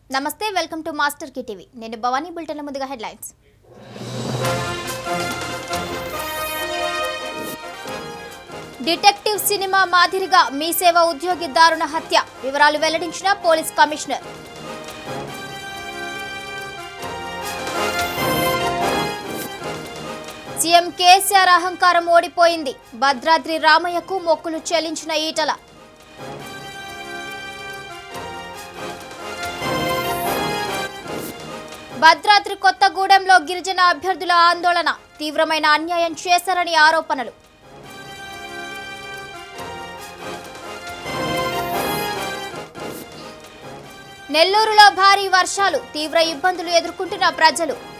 నమస్తే welcome to master కి TV నేను భవానీ బులెటిన్ల ముందుగా హెడ్లైన్స్ డిటెక్టివ్ సినిమా మాదిరిగా మీ సేవ ఉద్యోగి దారుణ హత్య వివరాలు వెల్లడించిన పోలీస్ కమిషనర్ సీఎం కేసీఆర్ అహంకారం ఓడిపోయింది భద్రాద్రి రామయ్యకు మొక్కులు చెల్లించిన ఈటల భద్రాద్రి కొత్తగూడెంలో గిరిజన అభ్యర్థుల ఆందోళన తీవ్రమైన అన్యాయం చేశారని ఆరోపణలు నెల్లూరులో భారీ వర్షాలు తీవ్ర ఇబ్బందులు ఎదుర్కొంటున్న ప్రజలు